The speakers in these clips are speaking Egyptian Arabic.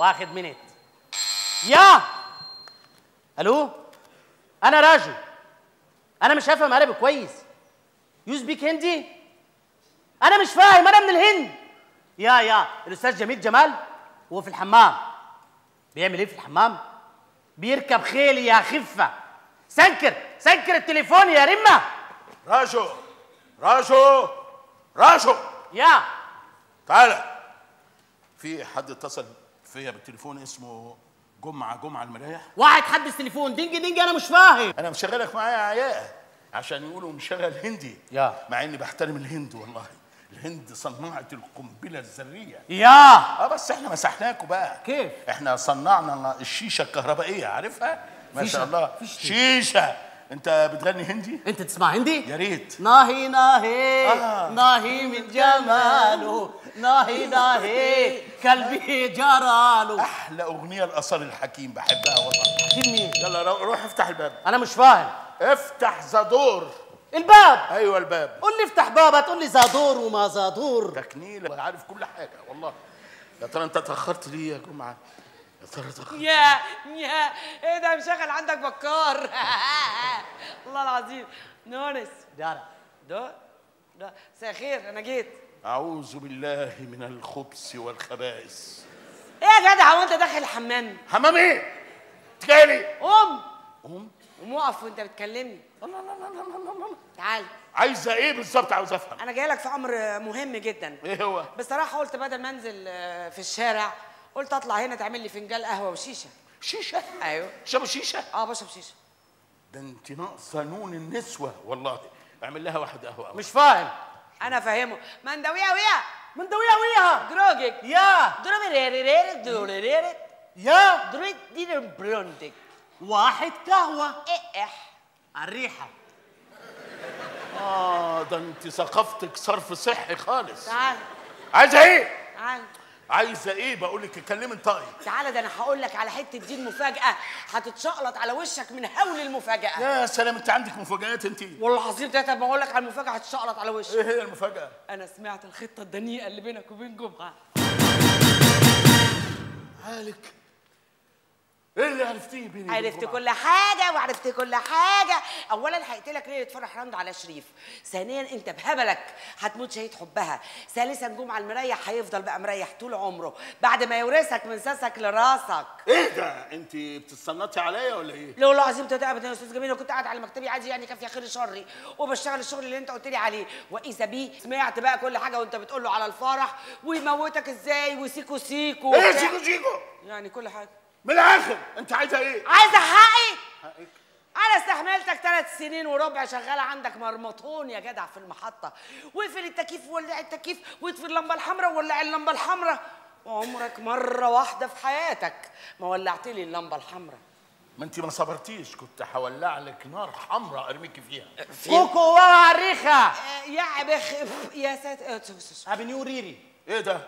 واخد منت يا الو انا راجو انا مش هفهم عربي كويس يو سبيك هندي انا مش فاهم انا من الهند يا يا الاستاذ جميل جمال هو في الحمام بيعمل ايه في الحمام بيركب خيل يا خفه سنكر سنكر التليفون يا رمه راشو راشو راشو يا تعالى في حد اتصل فيا بالتليفون اسمه جمعة جمعة المريح واحد حدث تليفون دينج دينج انا مش فاهم انا مشغلك معايا عياء عشان يقولوا مشغل هندي يا. مع اني بحترم الهند والله الهند صنعت القنبلة الذرية يا اه بس احنا مسحناكوا بقى كيف؟ احنا صنعنا الشيشة الكهربائية عارفها ما فيشة. شاء الله فيش دي. شيشة انت بتغني هندي انت تسمع هندي يا ريت ناهي ناهي آه. ناهي من جماله ناهي ناهي قلبي جراله احلى اغنية الاثار الحكيم بحبها والله مين يلا رو- روح افتح الباب انا مش فاهم افتح زادور الباب ايوه الباب قول لي افتح بابا تقول لي زادور وما زادور تكنيل عارف كل حاجه والله يا ترى انت اتاخرت ليه يا جمعه يا ترى اتاخرت يا يا ايه ده مشغل عندك بكار الله العظيم نونس دارا ده ده مساء الخير انا جيت اعوذ بالله من الخبث والخبائث ايه يا جدع هو انت داخل الحمام حمام ايه تجالي قوم قوم قوم وقف وانت بتكلمني الله لا لا لا لا لا لا. تعال عايزه ايه بالظبط عاوز افهم انا جاي لك في امر مهم جدا ايه هو بصراحه قلت بدل ما انزل آه، في الشارع قلت اطلع هنا تعمل لي فنجان قهوه وشيشه شيشه ايوه شرب شيشه اه بشرب شيشه ده انت ناقصه نون النسوه والله اعمل لها واحد قهوه مش فاهم انا فاهمه مندويه ويا من دويا وياها جروجك يا دروبي ريري ريري دوري ريري يا دروي دير بروندك واحد قهوة ايه اح الريحة اه ده انت ثقافتك صرف صحي خالص تعال عايزه ايه تعال عايزه ايه بقول لك اتكلمي انطقي تعالى ده انا هقول لك على حته دين مفاجاه هتتشقلط على وشك من هول المفاجاه يا سلام انت عندك مفاجآت انت والله العظيم ده ما اقول لك على المفاجاه هتتشقلط على وشك ايه هي المفاجأة؟ انا سمعت الخطه الدنيئه اللي بينك وبين جمعه حالك ايه اللي عرفتيه بيني وبين عرفت جمعة؟ كل حاجة وعرفت كل حاجة أولا هيقتلك ليلة فرح رند على شريف ثانيا أنت بهبلك هتموت شهيد حبها ثالثا جمعة المريح هيفضل بقى مريح طول عمره بعد ما يورثك من ساسك لراسك ايه ده انت بتتصنطي عليا ولا ايه لو العظيم ده ابدا يا استاذ جميل لو كنت قاعد على مكتبي عادي يعني كان في خير شري وبشتغل الشغل اللي انت قلت لي عليه واذا بيه سمعت بقى كل حاجه وانت بتقول له على الفرح ويموتك ازاي وسيكو سيكو ايه وبتاع. شيكو شيكو يعني كل حاجه من الاخر انت عايزه ايه عايزه حقي حقك انا استحملتك ثلاث سنين وربع شغاله عندك مرمطون يا جدع في المحطه واقفل التكييف ولع التكييف واطفي اللمبه الحمراء وولع اللمبه الحمراء وعمرك مره واحده في حياتك ما ولعت لي اللمبه الحمراء ما انت ما صبرتيش كنت هولع لك نار حمراء ارميكي فيها كوكو واوا الريحة آه، يا بخ يا ساتر ابنيو ريري ايه ده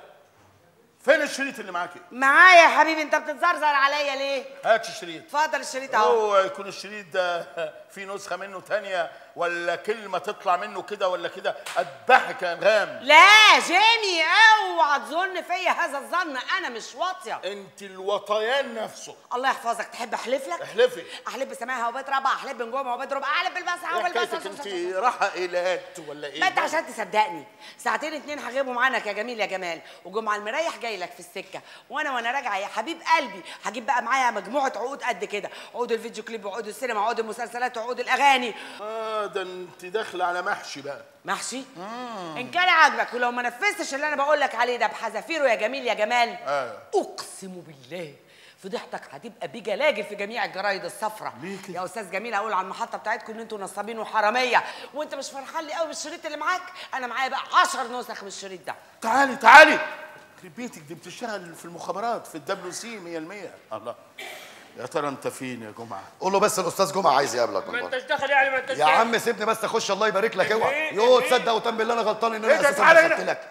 فين الشريط اللي معاكي معايا يا حبيبي انت بتتزرزر عليا ليه هات الشريط اتفضل الشريط اهو هو يكون الشريط ده في نسخه منه تانية ولا كلمه تطلع منه كده ولا كده اذبحك يا انغام لا جيمي اوعى تظن فيا هذا الظن انا مش واطيه انت الوطيان نفسه الله يحفظك تحب احلف لك احلفي احلف بسماها وبتربع احلف بنجومها وبضرب احلف بالبسحه ايه حكايتك وبالبسحه انت راحه ايلات ولا ايه ما انت عشان تصدقني ساعتين اتنين هجيبهم عنك يا جميل يا جمال وجمعه المريح جاي لك في السكه وانا وانا راجعه يا حبيب قلبي هجيب بقى معايا مجموعه عقود قد كده عقود الفيديو كليب وعقود السينما وعقود المسلسلات وعقود الاغاني اه ده انت داخله على محشي بقى محشي ان كان عاجبك ولو ما نفذتش اللي انا بقول لك عليه ده بحذافيره يا جميل يا جمال آه. اقسم بالله فضيحتك هتبقى بجلاجل في جميع الجرايد الصفراء ليه كده؟ يا استاذ جميل اقول على المحطه بتاعتكم ان انتوا نصابين وحراميه وانت مش فرحان لي قوي بالشريط اللي معاك انا معايا بقى 10 نسخ من الشريط ده تعالي تعالي يخرب بيتك دي بتشتغل في المخابرات في الدبليو سي 100% الله يا ترى انت فين يا جمعه قول له بس الاستاذ جمعه عايز يقابلك من ما بره انتش داخل يعني ما انتش يا عم سيبني بس اخش الله يبارك لك اوعى إيه؟ يو إيه؟ تصدق وتم بالله انا غلطان ان إيه انا ده؟ اساسا تعالى دخلت هنا. لك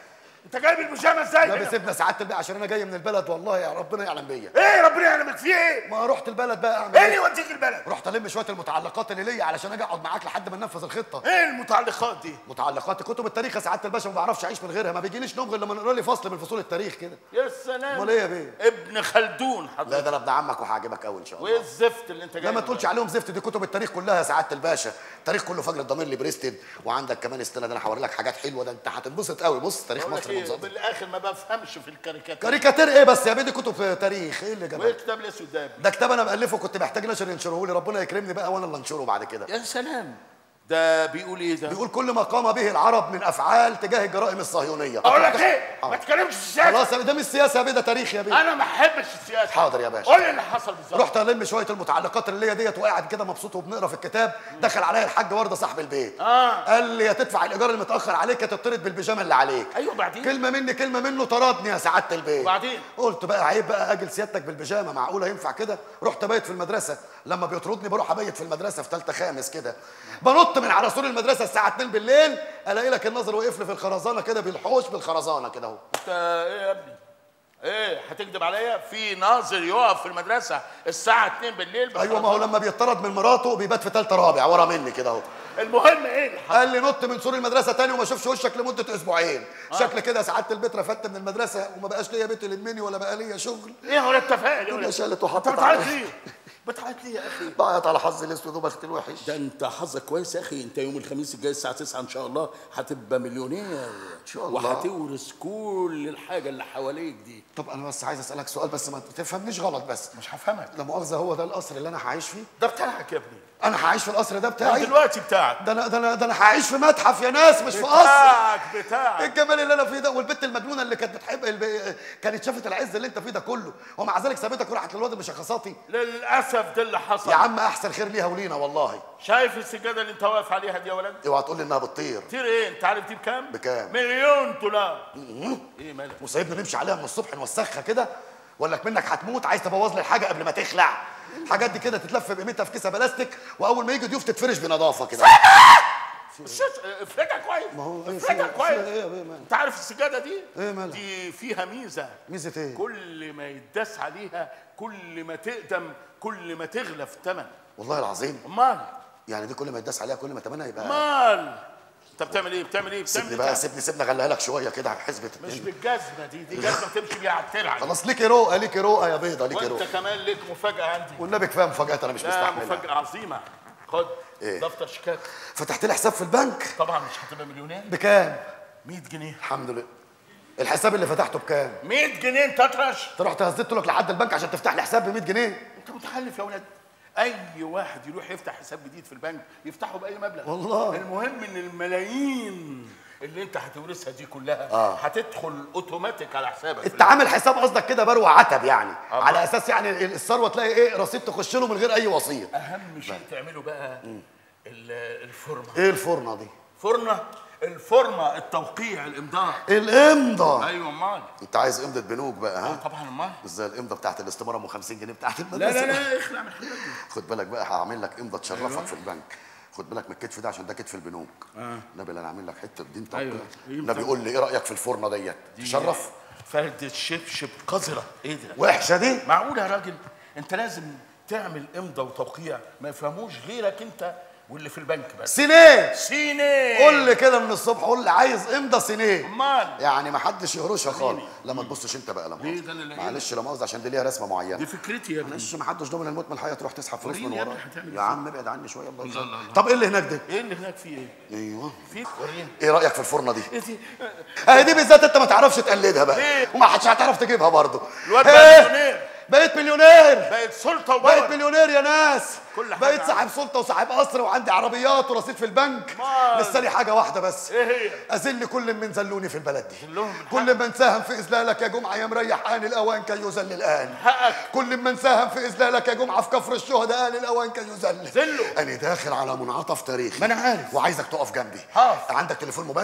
انت جايب البيجامه ازاي لا هنا؟ بيسيبنا سعاده البيع عشان انا جاي من البلد والله يا ربنا يعلم بيا ايه ربنا يعلمك فيه ايه ما رحت البلد بقى اعمل ايه اللي ايه يوديك البلد رحت الم شويه المتعلقات اللي ليا علشان اجي اقعد معاك لحد ما ننفذ الخطه ايه المتعلقات دي متعلقات كتب التاريخ يا سعاده الباشا ما بعرفش اعيش من غيرها ما بيجيليش نوم غير لما نقرا لي فصل من فصول التاريخ كده يا سلام امال ايه يا بيه ابن خلدون لا حضرتك ده انا ابن عمك وهعجبك قوي ان شاء وايه الله الزفت اللي انت جايبه لا ما تقولش عليهم زفت دي كتب التاريخ كلها يا سعاده الباشا التاريخ كله فجر الضمير لبريستد وعندك كمان استنى ده انا هوري لك حاجات حلوه ده انت هتنبسط قوي بص تاريخ بقول لك مصر ايه المنظر بالاخر ما بفهمش في الكاريكاتير كاريكاتير ايه بس يا بيه دي كتب تاريخ ايه اللي وايه جابك الكتاب الاسود ده ده كتاب انا مالفه كنت محتاج نشر ينشره لي ربنا يكرمني بقى وانا اللي انشره بعد كده يا سلام ده بيقول ايه ده بيقول كل ما قام به العرب من افعال تجاه الجرائم الصهيونيه اقول لك ايه آه. ما تتكلمش في السياسه خلاص يا بيه ده مش سياسه يا بيه ده تاريخ يا بيه انا ما احبش السياسه حاضر يا باشا قول لي اللي حصل بالظبط رحت الم شويه المتعلقات اللي ليا ديت وقاعد كده مبسوط وبنقرا في الكتاب دخل عليا الحاج ورده صاحب البيت آه. قال لي يا تدفع الايجار المتاخر عليك يا تطرد بالبيجامه اللي عليك ايوه بعدين كلمه مني كلمه منه طردني يا سعاده البيت وبعدين؟ قلت بقى عيب بقى اجل سيادتك بالبيجامه معقوله ينفع كده رحت بايت في المدرسه لما بيطردني بروح ابيت في المدرسه في ثالثه خامس كده بنط من على سور المدرسه الساعه 2 بالليل الاقي لك الناظر واقف لي في الخرزانه كده بالحوش بالخرزانه كده اهو انت ايه يا ابني ايه هتكذب عليا في ناظر يقف في المدرسه الساعه 2 بالليل ايوه ما هو لما بيطرد من مراته بيبات في ثالثه رابع ورا مني كده اهو المهم ايه اللي حصل قال لي نط من سور المدرسه تاني وما اشوفش وشك لمده اسبوعين شكل كده سعاده البيت رفدت من المدرسه وما بقاش ليا بيت يلمني ولا بقى ليا شغل ايه هو التفاعل الدنيا شالت انت وحطت بتعيط عليا ليه بتعيط ليه يا اخي ضاعت على حظي الاسود وبختي الوحش ده انت حظك كويس يا اخي انت يوم الخميس الجاي الساعه 9 ان شاء الله هتبقى مليونير ان شاء الله. وهتورث كل الحاجه اللي حواليك دي طب انا بس عايز اسالك سؤال بس ما تفهمنيش غلط بس مش هفهمك لا مؤاخذه هو ده القصر اللي انا هعيش فيه ده بتاعك يا ابني انا هعيش في القصر ده بتاعي دلوقتي بتاعك ده انا ده انا ده انا هعيش في متحف يا ناس مش في قصر بتاعك ايه بتاعك الجمال اللي انا فيه ده والبت المجنونه اللي كانت بتحب الب... كانت شافت العز اللي انت فيه ده كله ومع ذلك سابتك وراحت للواد المشخصاتي للاسف ده اللي حصل يا عم احسن خير ليها ولينا والله شايف السجاده اللي انت واقف عليها دي يا ولد اوعى تقول لي انها بتطير كتير ايه انت عارف دي بكام بكام؟ مليون دولار ايه مالك وسايبنا نمشي عليها من الصبح نوسخها كده ولا منك هتموت عايز تبوظ لي الحاجه قبل ما تخلع الحاجات دي كده تتلف بقيمتها في كيسه بلاستيك واول ما يجي ضيوف تتفرش بنظافه كده الشاش افرجها كويس ما هو ايه افرجها فيها- كويس فيها ايه يا بيه مالك؟ انت عارف السجاده دي ايه مالها؟ دي فيها ميزه ميزه ايه كل ما يتداس عليها كل ما تقدم كل ما تغلى في الثمن والله العظيم امال يعني دي كل ما يداس عليها كل ما تمنها يبقى امال انت بتعمل ايه بتعمل ايه بتعمل سيبني إيه؟ بقى سيبني سيبني اغليها لك شويه كده حسبة مش الدنيا بالجزمه دي دي جزمه تمشي بيها على الترعه خلاص ليكي رؤى ليكي رؤى يا بيضه ليكي وانت رؤى كمان ليك مفاجاه عندي والنبي كفايه مفاجات انا مش لا مستحملها مفاجاه عظيمه خد إيه؟ دفتر شيكات فتحت لي حساب في البنك طبعا مش هتبقى مليونير بكام 100 جنيه الحمد لله الحساب اللي فتحته بكام 100 جنيه انت اطرش انت رحت هزيت لك لحد البنك عشان تفتح لي حساب ب 100 جنيه انت متخلف يا ولاد اي واحد يروح يفتح حساب جديد في البنك يفتحه باي مبلغ والله. المهم ان الملايين اللي انت هتورثها دي كلها آه. هتدخل اوتوماتيك على حسابك في انت عامل حساب قصدك كده بروع عتب يعني آه. على اساس يعني الثروه تلاقي ايه رصيد تخش له من غير اي وسيط اهم شيء تعمله بقى ال- الفورمه ايه الفرنه دي فرنه الفورمه التوقيع الامضاء الامضه ايوه امال انت عايز امضه بنوك بقى ها طبعا امال مش زي الامضه بتاعت الاستماره ام 50 جنيه بتاعت لا المدرسه لا لا اخلع من الحاجات دي خد بالك بقى هعمل لك امضه تشرفك في البنك خد بالك من الكتف ده عشان ده كتف البنوك آه. نبي انا عامل لك حته دين طب أيوة. نبي يقول لي ايه رايك في الفرنه ديت تشرف فردة شبشب قذرة ايه ده وحشه دي معقول يا راجل انت لازم تعمل امضى وتوقيع ما يفهموش غيرك انت واللي في البنك بس سنيه سيني قول لي كده من الصبح قول لي عايز امضه سنيه امال يعني ما حدش يهرشها خالص لا ما تبصش انت بقى لا ليه مؤاخذة. ده اللي- معلش لا مؤاخذه عشان دي ليها رسمه معينه دي فكرتي يا ابني معلش ما حدش ضامن الموت من الحياه تروح تسحب فلوس وريني من يا وراه ابني هتعمل يا ازاي؟ عم ابعد عني شويه الله لا، يسلمك لا، لا. طب ايه اللي هناك ده ايه اللي هناك فيه ايه؟ ايوه فيك وريني ايه رايك في الفرنه دي ايه دي؟ اهي دي بالذات انت ما تعرفش تقلدها بقى ليه؟ وما حدش هتعرف تجيبها برضه الواد بقى إيه؟ مليونير. بقيت مليونير بقت سلطة بقيت وبلد مليونير يا ناس كل حاجة بقيت عندي. صاحب سلطه وصاحب قصر وعندي عربيات ورصيد في البنك مال. لسه لي حاجه واحده بس ايه هي؟ اذل كل من ذلوني في البلد دي ذلهم من كل من ساهم في اذلالك يا جمعه يا مريح ان الاوان كي يذل الان حقك كل من ساهم في اذلالك يا جمعه في كفر الشهداء ان الاوان كي يذل ذله. انا داخل على منعطف تاريخي ما أنا عارف. وعايزك تقف جنبي حاضر. عندك تليفون مباشر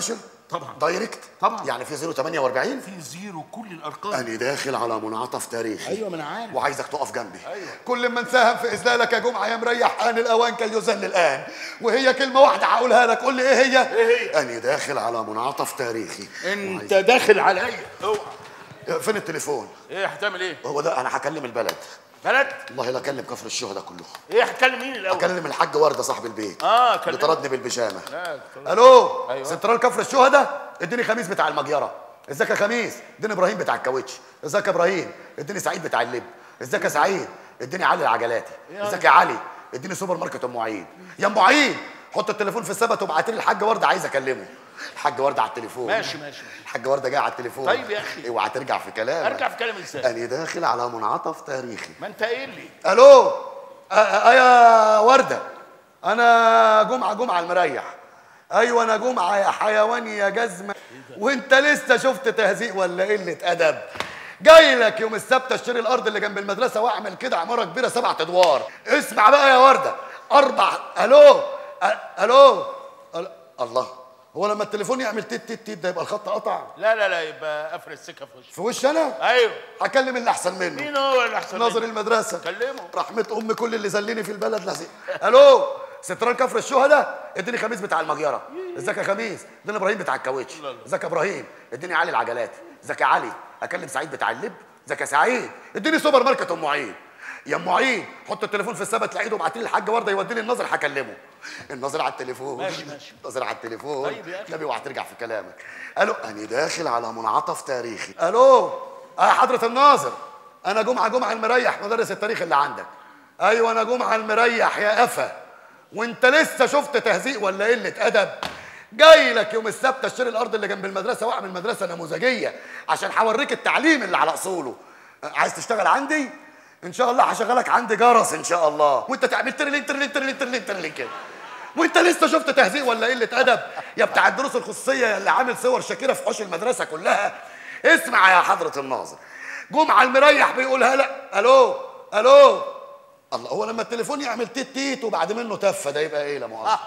طبعا دايركت طبعا. يعني في 048 في زيرو كل الارقام انا داخل على منعطف تاريخي ايوه ما انا عارف وعايزك تقف جنبي أيوة. كل ما نساهم في اذلالك يا جمعه يا مريح ان الاوان كي يذل الان وهي كلمه واحده هقولها لك قول لي ايه هي إيه هي؟ انا داخل على منعطف تاريخي انت داخل عليا اوعى وعايز- فين التليفون ايه هتعمل ايه هو ده انا هكلم البلد بلد والله لا اكلم كفر الشهداء كله ايه هتكلم مين الاول اكلم الحاج ورده صاحب البيت اه اللي كلمه طردني بالبيجامه لا، الو أيوة. سنترال كفر الشهداء اديني خميس بتاع المجيره ازيك يا خميس اديني ابراهيم بتاع الكاوتش ازيك يا ابراهيم اديني سعيد بتاع اللب ازيك يا سعيد اديني علي العجلاتي ازيك يا علي اديني سوبر ماركت ام عيد يا ام عيد حط التليفون في السبت وابعت لي الحاج ورده عايز اكلمه الحاج ورده على التليفون ماشي، ماشي. الحاج ورده جاي على التليفون طيب يا أخي. اوعى ترجع في كلامك ارجع في كلام ازاي انا داخل على منعطف تاريخي ما انت قايل لي الو أ- أ- يا ورده انا جمعه جمعه المريح ايوه انا جمعه يا حيوان يا جزمه وانت لسه شفت تهزيق ولا قله ادب جاي لك يوم السبت اشتري الارض اللي جنب المدرسه واعمل كده عماره كبيره سبع ادوار اسمع بقى يا ورده اربع الو أ- الو ال- الله هو لما التليفون يعمل تيت تيت تيت ده يبقى الخط قطع لا لا لا يبقى قفل السكه في وشك في وش انا ايوه هكلم اللي احسن منه مين هو اللي احسن ناظر منك؟ المدرسه كلمه رحمة أم كل اللي زلني في البلد لازم ألو ستران كفر الشهداء اديني خميس بتاع المجيرة ازيك يا خميس اديني إبراهيم بتاع الكاوتش ازيك يا إبراهيم اديني علي العجلات ازيك يا علي أكلم سعيد بتاع اللب ازيك يا سعيد اديني سوبر ماركت أم عيد يا ام عيد حط التليفون في السبت العيد وابعت لي الحاج ورده يوديني الناظر هكلمه الناظر على التليفون ماشي، ماشي. الناظر على التليفون طيب يا أخي. نبي اوعى ترجع في كلامك الو انا داخل على منعطف تاريخي الو اه حضره الناظر انا جمعه جمعه المريح مدرس التاريخ اللي عندك ايوه انا جمعه المريح يا قفا وانت لسه شفت تهزيق ولا قله ادب جاي لك يوم السبت اشتري الارض اللي جنب المدرسه واعمل مدرسه نموذجيه عشان هوريك التعليم اللي على اصوله عايز تشتغل عندي ان شاء الله هشغلك عندي جرس ان شاء الله وانت تعمل ترلين ترلين ترلين ترلين ترلين كده وانت لسه شفت تهزيق ولا قله ادب يا بتاع الدروس الخصوصيه يا اللي عامل صور شاكره في حوش المدرسه كلها اسمع يا حضره الناظر جمعه المريح بيقولها لا الو الو الله هو لما التليفون يعمل تيت تيت وبعد منه تفه ده يبقى ايه لا مؤاخذه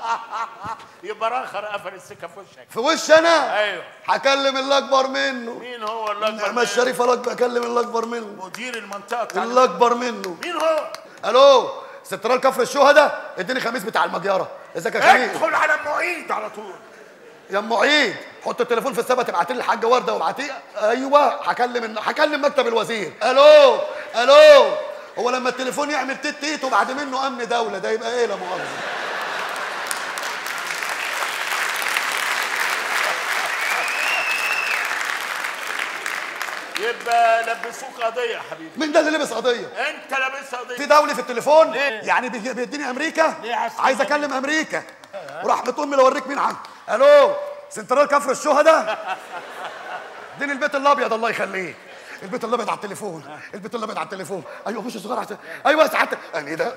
يبقى راخر قفل السكه في وشك في وش انا ايوه هكلم اللي اكبر منه مين هو اللي اكبر نعمة منه؟ الشريفه الاكبر اكلم اللي اكبر منه مدير المنطقه بتاع اللي اكبر منه مين هو الو سترال كفر الشهداء اديني خميس بتاع المجيره ازيك يا خميس ادخل على المعيد على طول يا ام عيد حط التليفون في السبت ابعت لي الحاجه ورده وابعتيه ايوه هكلم هكلم مكتب الوزير الو الو هو لما التليفون يعمل تيت تيت وبعد منه امن دوله ده يبقى ايه لا مؤاخذه يبقى لبسوك قضيه يا حبيبي مين ده اللي لبس قضيه انت لابس في قضيه دولي في التليفون ليه؟ يعني بيجي- بيديني امريكا ليه عايز عايز تكلم؟ اكلم امريكا ورحمه امي لو اوريك مين عم الو سنترال كفر الشهداء اديني البيت الابيض الله يخليك البيت الابيض على التليفون البيت الابيض على التليفون ايوه مش صغير على التليفون. ايوه سعادتك اني ده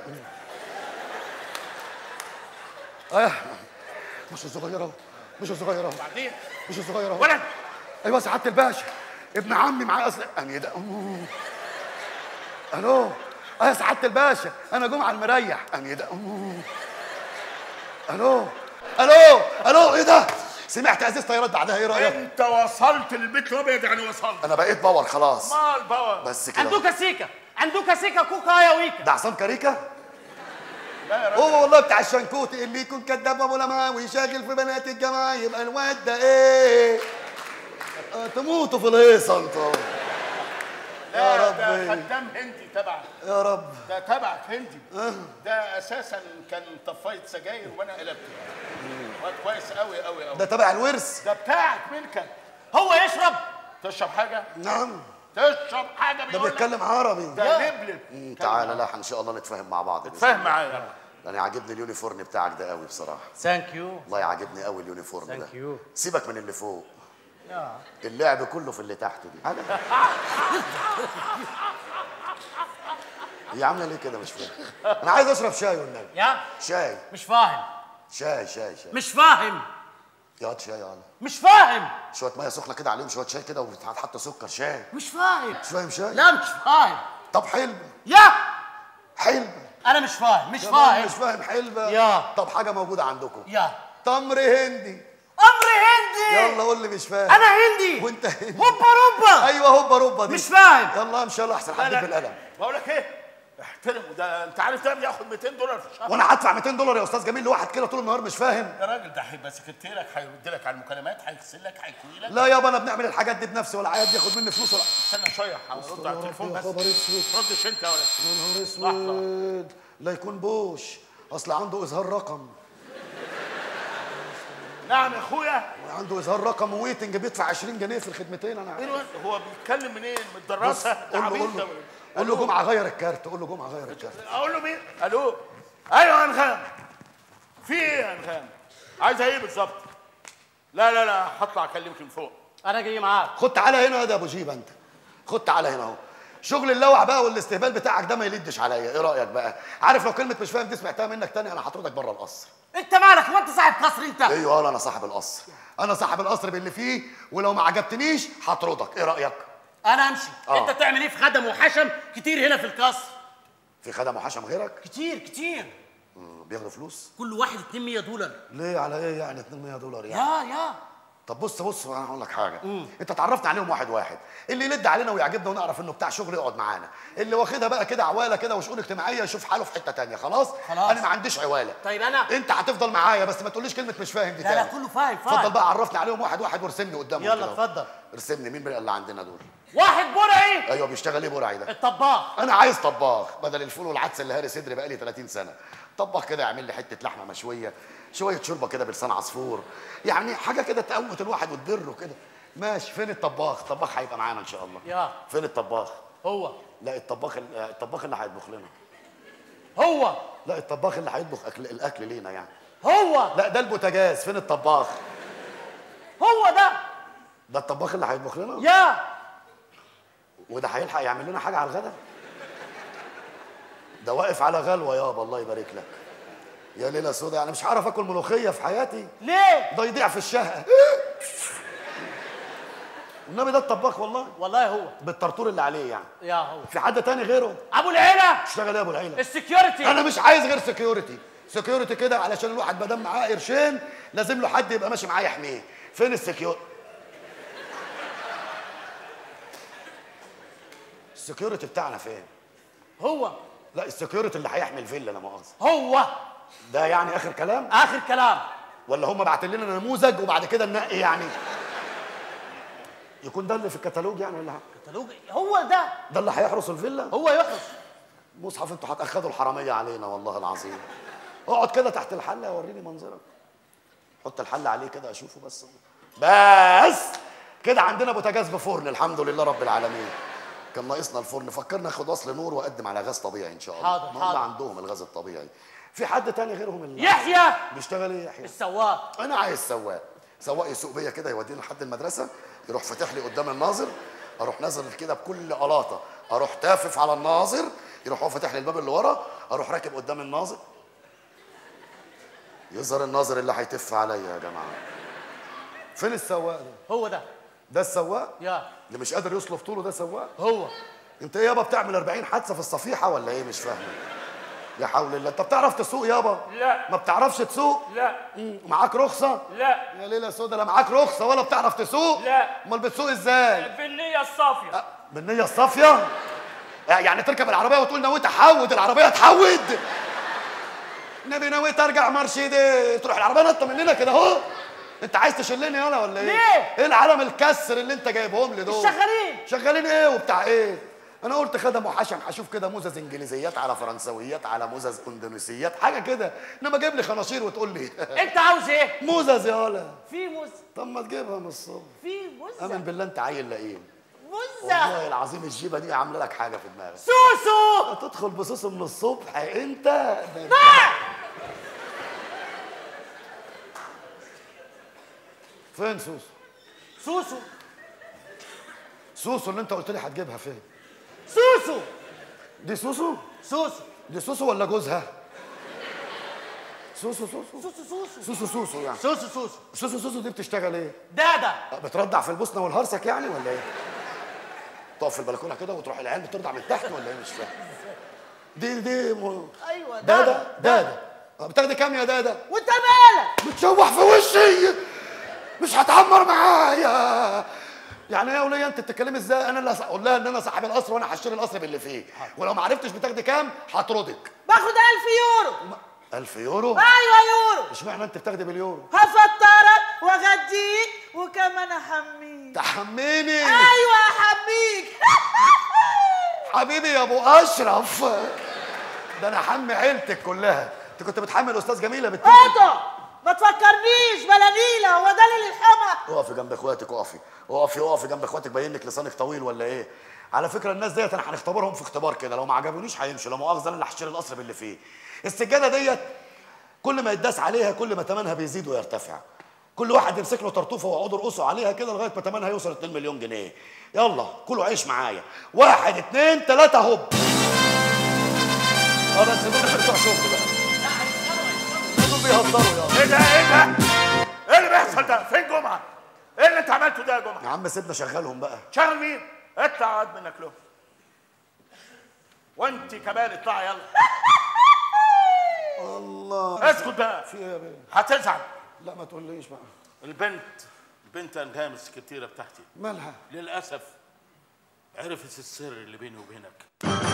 ايه مش صغيره مش صغيره بعدين مش صغيره ولد ايوه سعاده الباشا ابن عمي معاه اصل اني ده أوه. الو اه يا سعاده الباشا انا جمعه المريح اني ده أوه. الو الو الو ايه ده سمعت ازاز طيارات بعدها ايه رايك انت وصلت البيت الابيض يعني وصلت انا بقيت باور خلاص مال باور بس كده عندوكا سيكا عندوكا سيكا كوكا يا ويكا ده عصام كاريكا لا يا راجل هو والله بتاع الشنكوتي اللي يكون كداب ابو لما ويشاغل في بنات الجامعه يبقى الواد ده ايه آه، تموتوا في الهيصه انتوا لا يا ده ربي. خدام هندي تبعك يا رب ده تبعك هندي ده اساسا كان طفايه سجاير وانا قلبته واد كويس قوي قوي قوي ده تبع الورث ده بتاعك ملكك هو يشرب تشرب حاجه نعم تشرب حاجه ده بيقول لك بيتكلم عربي ده لبلب مم، تعالى لا ان شاء الله نتفاهم مع بعض بإذن فاهم الله. معايا انا عاجبني اليونيفورم بتاعك ده قوي بصراحه ثانك يو والله عاجبني قوي اليونيفورم ده Thank you. سيبك من اللي فوق اللعب كله في اللي تحت دي حاجه هي عامله ليه كده مش فاهم انا عايز اشرب شاي والنبي يا شاي مش فاهم شاي شاي شاي مش فاهم ياض شاي يا مش فاهم شويه ميه سخنه كده عليهم شويه شاي كده وهتحط سكر شاي مش فاهم مش فاهم شاي لا مش فاهم طب حلبة يا حلبة انا مش فاهم مش كمان فاهم مش فاهم حلبة يا. طب حاجه موجوده عندكم يا تمر هندي امر هندي يلا قول لي مش فاهم انا هندي وانت هندي. هوبا روبا ايوه هوبا روبا دي مش فاهم يلا امشي يلا احسن حد بالقلم بقول لك ايه احترمه ده انت عارف ده بياخد 200 دولار في الشهر وانا هدفع 200 دولار يا استاذ جميل لواحد كده طول النهار مش فاهم يا راجل ده هيبقى سكرتيرك هيرد لك على المكالمات هيغسل لك هيكوي لك لا يابا انا بنعمل الحاجات دي بنفسي ولا عياد ياخد مني فلوس ولا استنى شويه هرد على التليفون يا بس خبر اسود ردش انت يا ولد يا نهار اسود لا يكون بوش اصل عنده اظهار رقم نعم يا اخويا عنده اظهار رقم وويتنج بيدفع 20 جنيه في الخدمتين انا ايه عارف. الواد؟ هو بيتكلم منين من بص الدراسه ده قول له عبيط قول ده له قول له جمعه غير الكارت قول له جمعه غير الكارت اقول له مين الو ايوه يا انغام في ايه يا انغام عايزه ايه بالظبط لا لا لا هطلع اكلمك من فوق انا جاي معاك خد تعالى هنا يا ده ابو جيب انت خد تعالى هنا اهو شغل اللوع بقى والاستهبال بتاعك ده ما يلدش عليا ايه رايك بقى عارف لو كلمه مش فاهم دي سمعتها منك تاني انا هطردك بره القصر انت مالك هو انت صاحب قصر انت ايوه انا صاحب القصر انا صاحب القصر باللي فيه ولو ما عجبتنيش هطردك ايه رايك انا امشي آه. انت تعمل ايه في خدم وحشم كتير هنا في القصر في خدم وحشم غيرك كتير كتير مم، بياخدوا فلوس كل واحد 200 دولار ليه على ايه يعني 200 دولار يعني يا يا طب بص بص انا هقول لك حاجه انت اتعرفت عليهم واحد واحد اللي يلد علينا ويعجبنا ونعرف انه بتاع شغل يقعد معانا اللي واخدها بقى كده عواله كده وشؤون اجتماعيه يشوف حاله في حته تانية خلاص خلاص. انا ما عنديش عواله طيب انا انت هتفضل معايا بس ما تقوليش كلمه مش فاهم دي لا لا تاني كله فاهم فاهم اتفضل بقى عرفني عليهم واحد واحد وارسمني قدامهم يلا كده. اتفضل. ارسمني مين بقى اللي عندنا دول واحد برعي ايوه بيشتغل ايه برعي ده الطباخ انا عايز طباخ بدل الفول والعدس اللي هاري صدري بقالي 30 سنه طباخ كده يعمل لي حته لحمه مشويه شويه شوربه كده بلسان عصفور يعني حاجه كده تقوت الواحد وتبره كده ماشي فين الطباخ الطباخ هيبقى معانا ان شاء الله يا فين الطباخ هو لا الطباخ الطباخ اللي هيطبخ لنا هو لا الطباخ اللي هيطبخ أكل الاكل لينا يعني هو لا ده البوتاجاز فين الطباخ هو ده ده الطباخ اللي هيطبخ لنا يا وده هيلحق يعمل لنا حاجه على الغدا ده واقف على غلوه يابا الله يبارك لك يا ليله سودا يعني مش هعرف اكل ملوخيه في حياتي ليه ده يضيع في الشهقه النبي ده الطباخ والله والله هو بالطرطور اللي عليه يعني يا هو في حد تاني غيره ابو العيله اشتغل ايه يا ابو العيله السكيورتي انا مش عايز غير سكيورتي سكيورتي كده علشان الواحد ما دام معاه قرشين لازم له حد يبقى ماشي معاه يحميه فين السكيورتي السكيورتي بتاعنا فين هو لا السكيورتي اللي هيحمي الفيلا لا مؤاخذه هو ده يعني اخر كلام اخر كلام ولا هم باعتين لنا نموذج وبعد كده ننقي يعني يكون ده اللي في الكتالوج يعني ولا كتالوج هو ده ده اللي هيحرس الفيلا هو يحرس مصحف انتوا هتاخدوا الحراميه علينا والله العظيم اقعد كده تحت الحله وريني منظرك حط الحله عليه كده اشوفه بس بس كده عندنا بوتاجاز بفرن الحمد لله رب العالمين كان ناقصنا الفرن فكرنا ناخد وصل نور واقدم على غاز طبيعي ان شاء الله حاضر، ما هم حاضر. عندهم الغاز الطبيعي في حد تاني غيرهم اللي يحيى بيشتغل ايه يحيى السواق انا عايز سواق سواق يسوق بيا كده يوديني لحد المدرسه يروح فاتح لي قدام الناظر اروح نازل كده بكل قلاطه اروح تافف على الناظر يروح هو فاتح لي الباب اللي ورا اروح راكب قدام الناظر يظهر الناظر اللي هيتف عليا يا جماعه فين السواق ده هو ده ده السواق يا اللي مش قادر يصلف طوله ده سواق هو انت ايه يابا بتعمل 40 حادثه في الصفيحه ولا ايه مش فاهم يا حول الله انت بتعرف تسوق يابا لا. ما بتعرفش تسوق لا مم. معاك رخصه لا يا ليلى سودا لا معاك رخصه ولا بتعرف تسوق لا. امال بتسوق ازاي بالنية الصافية أه، بالنية الصافية يعني تركب العربية وتقول نويت احود العربية تحود نبي نويت ارجع مرشدي تروح العربية نطة مننا كده اهو انت عايز تشلني انا ولا ايه؟ ليه؟ ايه العالم الكسر اللي انت جايبهم لي دول؟ الشغالين. شغالين ايه وبتاع ايه؟ انا قلت خدم وحشم هشوف كده موزز انجليزيات على فرنسويات على موزز اندونيسيات حاجه كده انما جايب لي خناشير وتقول لي انت عاوز ايه موزز يا ولا في موز طب ما تجيبها من الصبح في موزه امن بالله انت عيل لئيم موزه والله العظيم الجيبه دي عامله لك حاجه في دماغك سوسو تدخل بصوص من الصبح انت ده فين سوسو سوسو سوسو اللي انت قلت لي هتجيبها فين سوسو دي سوسو سوسو دي سوسو ولا جوزها سوسو سوسو سوسو سوسو سوسو سوسو يعني سوسو سوسو سوسو سوسو دي بتشتغل ايه دادا بترضع في البوسنه والهرسك يعني ولا ايه تقف في البلكونه كده وتروح العيال بترضع من تحت ولا ايه مش فاهم دي دي م... ايوه دادا دادا آه، بتاخدي كام يا دادا وانت مالك بتشوح في وشي مش هتعمر معايا يعني ايه يا وليه انت بتتكلمي ازاي انا اللي اقول لها ان انا صاحب القصر وانا هشتري القصر باللي فيه ولو ما عرفتش بتاخدي كام هطردك باخد 1000 يورو 1000 يورو ايوه يورو اشمعنى انت بتاخدي باليورو هفطرك واغديك وكمان احميك تحميني ايوه احميك حبيبي يا ابو اشرف ده انا حمي عيلتك كلها انت كنت بتحمي الاستاذ جميله بنت اقطع ما تفكرنيش بلا نيله هو ده اللي الحمى اقفي جنب اخواتك اقفي اقفي اقفي جنب اخواتك باين لك لسانك طويل ولا ايه على فكره الناس ديت انا هنختبرهم في اختبار كده لو ما عجبونيش هيمشوا لا مؤاخذه انا اللي هشتري القصر باللي فيه السجاده ديت كل ما يتداس عليها كل ما ثمنها بيزيد ويرتفع كل واحد يمسك له طرطوفه ويقعدوا يرقصوا عليها كده لغايه ما ثمنها يوصل 2 مليون جنيه يلا كله عيش معايا واحد اتنين تلاته هوب اه بس دول بتوع شغل بقى دول بيهزروا يا ايه ده ايه ده ايه اللي بيحصل ده فين جمعه ايه اللي انت عملته ده يا جمعه يا عم سيبنا شغلهم بقى شغل مين اطلع اقعد منك له وانت كمان اطلعي يلا الله اسكت بقى في ايه يا بيه هتزعل لا ما تقوليش بقى البنت البنت انغام السكرتيره بتاعتي مالها للاسف عرفت السر اللي بيني وبينك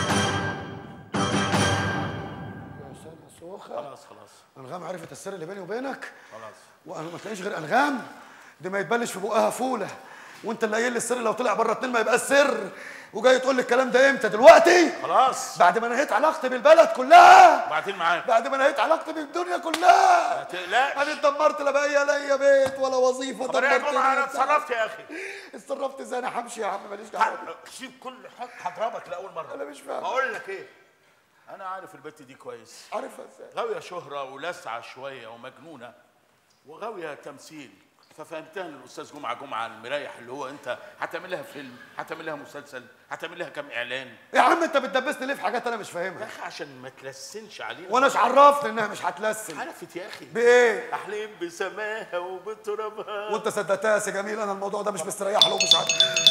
يا سنة سوخة خلاص خلاص انغام عرفت السر اللي بيني وبينك خلاص وانا ما تلاقيش غير انغام دي ما يتبلش في بقها فوله وانت اللي قايل لي السر لو طلع بره اتنين ما يبقاش سر وجاي تقول لي الكلام ده امتى دلوقتي خلاص بعد ما نهيت علاقتي بالبلد كلها بعدين معاك بعد ما نهيت علاقتي بالدنيا كلها ما تقلقش انا اتدمرت لا بقى ليا بيت ولا وظيفه طب يا دمرت جمعه انا لي. اتصرفت يا اخي اتصرفت ازاي انا همشي يا عم ماليش دعوه سيب كل حاجه هضربك لاول مره أنا مش فاهم. بقول لك ايه انا عارف البت دي كويس عارفها ازاي غاويه شهره ولسعه شويه ومجنونه وغاويه تمثيل ففهمتها للاستاذ جمعه جمعه المريح اللي هو انت هتعمل لها فيلم هتعمل لها مسلسل هتعمل لها كام اعلان يا عم انت بتدبسني ليه في حاجات انا مش يا فاهمها اخي عشان ما تلسنش علينا وانا مش عرفت انها مش هتلسن عرفت يا اخي بايه احلام بسماها وبترابها وانت صدقتها يا سي جميل انا الموضوع ده مش مستريح له ومش عارف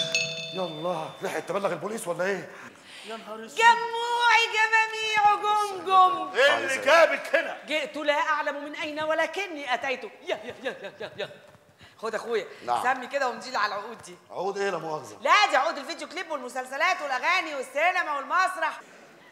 يلا لحقت تبلغ البوليس ولا ايه يا نهار اسود جموعي جماميع جمجم ايه اللي جابك هنا جئت لا اعلم من اين ولكني اتيت يا يا يا يا يا, يا. خد اخويا نعم. سمي كده ومديل على العقود دي عقود ايه لا مؤاخذه لا دي عقود الفيديو كليب والمسلسلات والاغاني والسينما والمسرح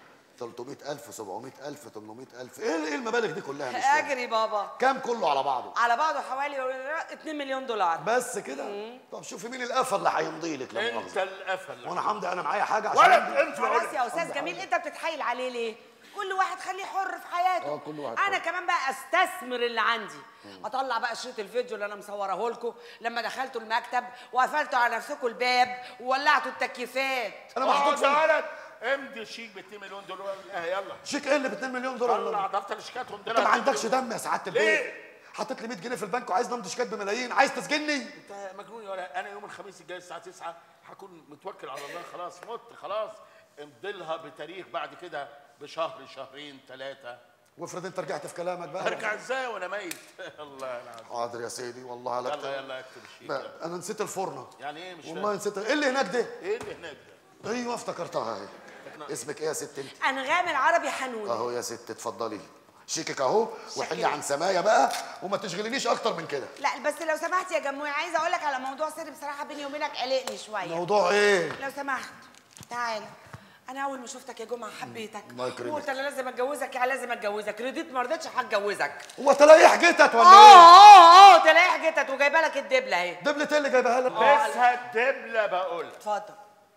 300000 700000 800000 ايه ايه المبالغ دي كلها مش فاهم. اجري بابا كام كله على بعضه على بعضه حوالي 2 مليون دولار بس كده طب شوفي مين القفل اللي هيمضي لك لا انت مؤاخذه القفل وانا حمدي انا معايا حاجه عشان ولد أمضي. انت بقول خلاص يا استاذ جميل انت بتتحايل عليه ليه كل واحد خليه حر في حياته اه، كل واحد انا حر. كمان بقى استثمر اللي عندي اطلع بقى شريط الفيديو اللي انا مصوره لكم لما دخلتوا المكتب وقفلتوا على نفسكم الباب وولعتوا التكييفات انا اقعد محطوط يا في ولد امضي شيك ب 2 مليون دولار اه يلا شيك ايه اللي ب 2 مليون دولار طلع والله؟ دفتر شيكاتهم انت ما عندكش دم يا سعاده البيت ليه؟ حاطط لي 100 جنيه في البنك وعايز نمضي شيكات بملايين عايز تسجني انت مجنون يا ولد انا يوم الخميس الجاي الساعه 9 هكون متوكل على الله خلاص مت خلاص امضي لها بتاريخ بعد كده بشهر شهرين ثلاثه وافرض انت رجعت في كلامك بقى ارجع ازاي وانا ميت الله العظيم حاضر يا سيدي والله على يلا كتاب. يلا اكتب الشيك بقى، يلا. انا نسيت الفرنه يعني ايه مش والله فاهم نسيت ايه اللي هناك ده ايه اللي هناك ده ايوه افتكرتها اهي اسمك ايه يا ست انت انغام العربي حنون اهو يا ست اتفضلي شيكك اهو وحلي عن سمايا بقى وما تشغلينيش اكتر من كده لا بس لو سمحت يا جموعي عايزه اقول لك على موضوع سر بصراحه بيني وبينك قلقني شويه موضوع ايه لو سمحت تعالى انا اول ما شفتك يا جمعه حبيتك الله يكرمك. وقلت انا لازم اتجوزك يعني لازم اتجوزك رضيت ما رضيتش هتجوزك هو تلاقي حاجتك ولا اه ايه اه اه تلاقي حاجتك وجايبه لك الدبله اهي دبلة ايه اللي جايبها لك لبسها الدبله بقول اتفضل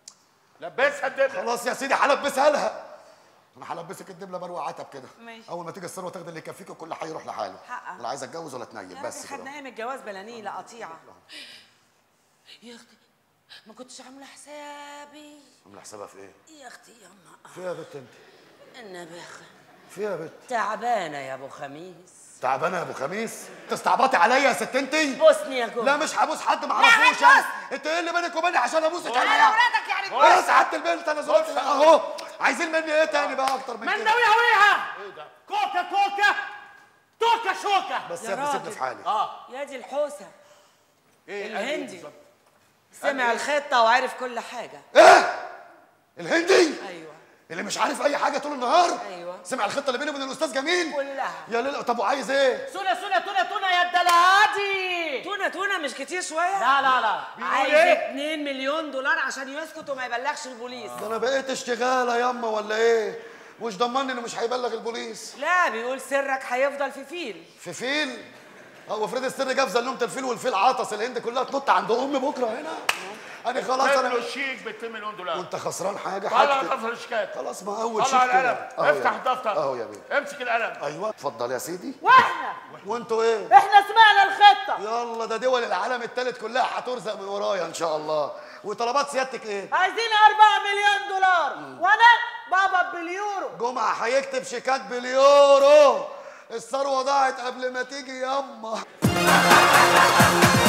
لبسها الدبله خلاص يا سيدي هلبسها لها انا هلبسك الدبله بروق عتب كده ماشي. اول ما تيجي الثروه تاخد اللي يكفيك وكل حي يروح لحاله حقك. ولا عايز اتجوز ولا اتنيل يا بس بس كده خدنا ايام الجواز بلا نيله قطيعه يا اختي ما كنتش عامله حسابي عامله حسابها في ايه يا اختي يما في إيه يا بت انت النبخ في إيه يا بت تعبانه يا ابو خميس تعبانه يا ابو خميس تستعبطي عليا يا ست انتي بوسني يا جمعه لا مش هبوس حد ما اعرفوش لا، انا هتبوس. انت ايه اللي بينك وبيني عشان ابوسك انا انا اولادك يعني يا سعاده البنت انا زرت اهو عايزين مني ايه تاني بقى اكتر من من كده دوي هويها ايه ده كوكا كوكا توكا شوكا بس يا يا ابني سيبني راجل. في حالي اه يا دي الحوسه ايه الهندي. قال إيه بالظبط؟ سمع الخطه وعرف كل حاجه ايه الهندي ايوه اللي مش عارف اي حاجه طول النهار أيوة. سمع الخطه اللي بيني وبين الاستاذ جميل كلها يا ليلى طب وعايز ايه سنة سنة تونة تونة يا الدلادي ايه تونه تونه مش كتير شويه لا لا لا عايز إيه؟ 2 مليون دولار عشان يسكت وما يبلغش البوليس ده انا بقيت اشتغاله ياما ولا ايه وش ضمني انه مش هيبلغ البوليس لا بيقول سرك هيفضل في فيل في فيل هو افرض السر جاب زلومه الفيل والفيل عطس الهند كلها تنط عند امي بكره هنا انا خلاص انا انا له الشيك ب 2 مليون دولار وانت خسران حاجه طلع حاجتك دفتر الشيكات خلاص ما اول شيء طلع كده. القلم أهو يا افتح بيه. الدفتر اهو يا بيه امسك القلم ايوه اتفضل يا سيدي واحنا وانتوا ايه احنا سمعنا الخطه يلا ده دول العالم الثالث كلها هترزق من ورايا ان شاء الله وطلبات سيادتك ايه عايزين 4 مليون دولار وانا بابا باليورو جمعه هيكتب شيكات باليورو الثروه ضاعت قبل ما تيجي ياما